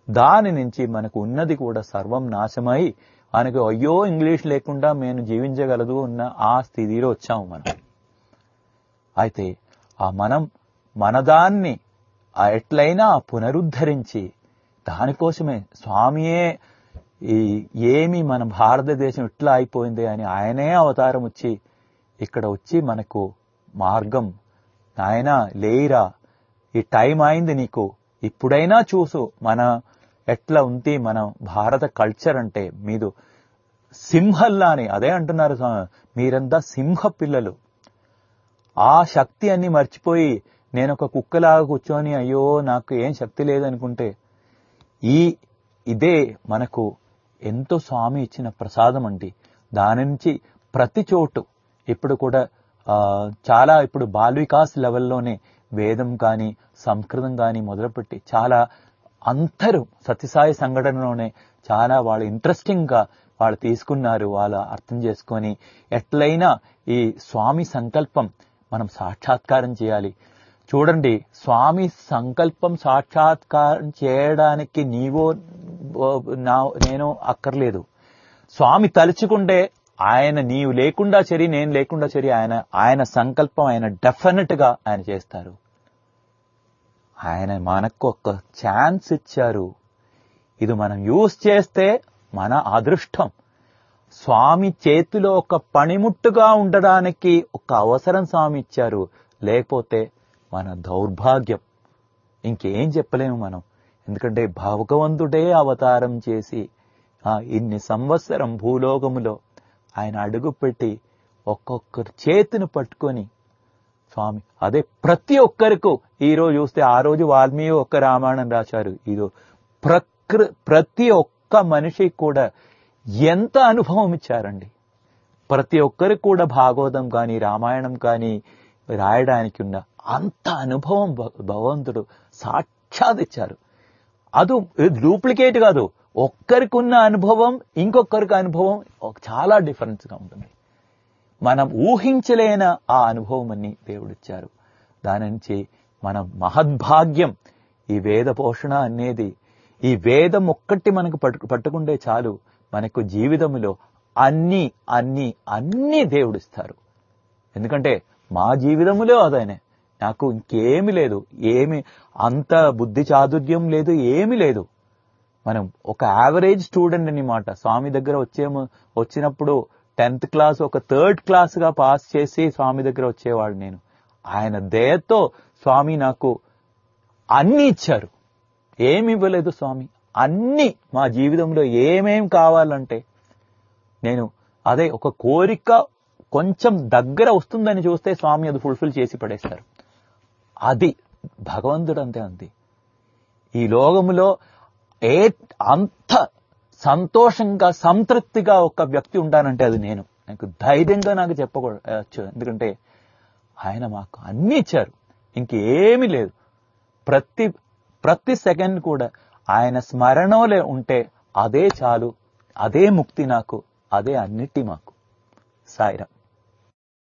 దాని నుంచి మనకు ఉన్నది కూడా సర్వం నాశమై మనకు అయ్యో ఇంగ్లీష్ లేకుండా నేను జీవించగలదు ఉన్న ఆ స్థితిలో వచ్చాము మనం అయితే ఆ మనం మనదాన్ని ఆ ఎట్లయినా పునరుద్ధరించి దానికోసమే స్వామియే ఈ ఏమి మన భారతదేశం ఇట్లా అయిపోయింది అని ఆయనే అవతారం వచ్చి ఇక్కడ వచ్చి మనకు మార్గం నాయన లేయిరా ఈ టైం అయింది నీకు ఇప్పుడైనా చూసు మన ఎట్లా ఉంది మన భారత కల్చర్ అంటే మీరు సింహల్లాని అదే అంటున్నారు స్వామి మీరంతా సింహ పిల్లలు ఆ శక్తి అన్ని మర్చిపోయి నేను ఒక కుక్కలాగా కూర్చొని అయ్యో నాకు ఏం శక్తి లేదనుకుంటే ఈ ఇదే మనకు ఎంతో స్వామి ఇచ్చిన ప్రసాదం అండి దాని నుంచి ప్రతి చోటు ఇప్పుడు కూడా ఆ, చాలా ఇప్పుడు బాల్ వికాస్ లెవెల్లోనే వేదం కానీ సంస్కృతం కానీ మొదలుపెట్టి చాలా అందరూ సత్యసాయి సంఘటనలోనే చాలా వాళ్ళు ఇంట్రెస్టింగ్ గా వాళ్ళు తీసుకున్నారు వాళ్ళు అర్థం చేసుకొని ఎట్లయినా ఈ స్వామి సంకల్పం మనం సాక్షాత్కారం చేయాలి చూడండి స్వామి సంకల్పం సాక్షాత్కారం చేయడానికి నీవో ఓ, నా నేను అక్కర్లేదు స్వామి తలుచుకుంటే ఆయన నీవు లేకుండా సరి నేను లేకుండా సరి ఆయన ఆయన సంకల్పం ఆయన డెఫినెట్ గా ఆయన చేస్తారు ఆయన మనకు ఒక ఛాన్స్ ఇచ్చారు ఇది మనం యూజ్ చేస్తే మన అదృష్టం స్వామి చేతిలో ఒక పనిముట్టుగా ఉండడానికి ఒక అవసరం స్వామి ఇచ్చారు లేకపోతే మన దౌర్భాగ్యం ఇంకేం చెప్పలేము మనం ఎందుకంటే భగవంతుడే అవతారం చేసి ఆ ఇన్ని సంవత్సరం భూలోకములో ఆయన అడుగుపెట్టి ఒక్కొక్కరి చేతిని పట్టుకొని స్వామి అదే ప్రతి ఒక్కరికి ఈ రోజు చూస్తే ఆ రోజు వాల్మీకి ఒక్క రామాయణం రాశారు ఇది ప్రకృ ప్రతి ఒక్క మనిషికి కూడా ఎంత అనుభవం ఇచ్చారండి ప్రతి ఒక్కరికి కూడా భాగవతం కానీ రామాయణం కానీ రాయడానికి ఉన్న అంత అనుభవం భ- భగవంతుడు సాక్షాత్ ఇచ్చారు అది డూప్లికేట్ కాదు ఒక్కరికి ఉన్న అనుభవం ఇంకొకరికి అనుభవం ఒక- చాలా డిఫరెన్స్ గా ఉంటుంది మనం ఊహించలేన ఆ అనుభవం అని దేవుడిచ్చారు దాని నుంచి మన మహద్భాగ్యం ఈ వేద పోషణ అనేది ఈ వేదం ఒక్కటి మనకు పట్టు పట్టుకుంటే చాలు మనకు జీవితంలో అన్ని అన్ని అన్ని దేవుడిస్తారు ఎందుకంటే మా జీవితంలో అదనే నాకు ఇంకేమి లేదు ఏమి అంత బుద్ధి చాతుర్యం లేదు ఏమి లేదు మనం ఒక యావరేజ్ స్టూడెంట్ అన్నమాట స్వామి దగ్గర వచ్చేమో వచ్చినప్పుడు టెన్త్ క్లాస్ ఒక థర్డ్ క్లాస్ గా పాస్ చేసి స్వామి దగ్గర వచ్చేవాడు నేను ఆయన దయతో స్వామి నాకు అన్ని ఇచ్చారు ఏమి ఇవ్వలేదు స్వామి అన్ని మా జీవితంలో ఏమేం కావాలంటే నేను అదే ఒక కోరిక కొంచెం దగ్గర వస్తుందని చూస్తే స్వామి అది ఫుల్ఫిల్ చేసి పడేస్తారు అది భగవంతుడు అంతే అంతే ఈ లోకములో ఏ అంత సంతోషంగా సంతృప్తిగా ఒక వ్యక్తి ఉంటానంటే అది నేను నాకు ధైర్యంగా నాకు చెప్పకూడదు ఎందుకంటే ఆయన మాకు అన్ని ఇచ్చారు ఇంకేమీ లేదు ప్రతి ప్రతి సెకండ్ కూడా ఆయన స్మరణలో ఉంటే అదే చాలు అదే ముక్తి నాకు అదే అన్నిటి మాకు సాయిరా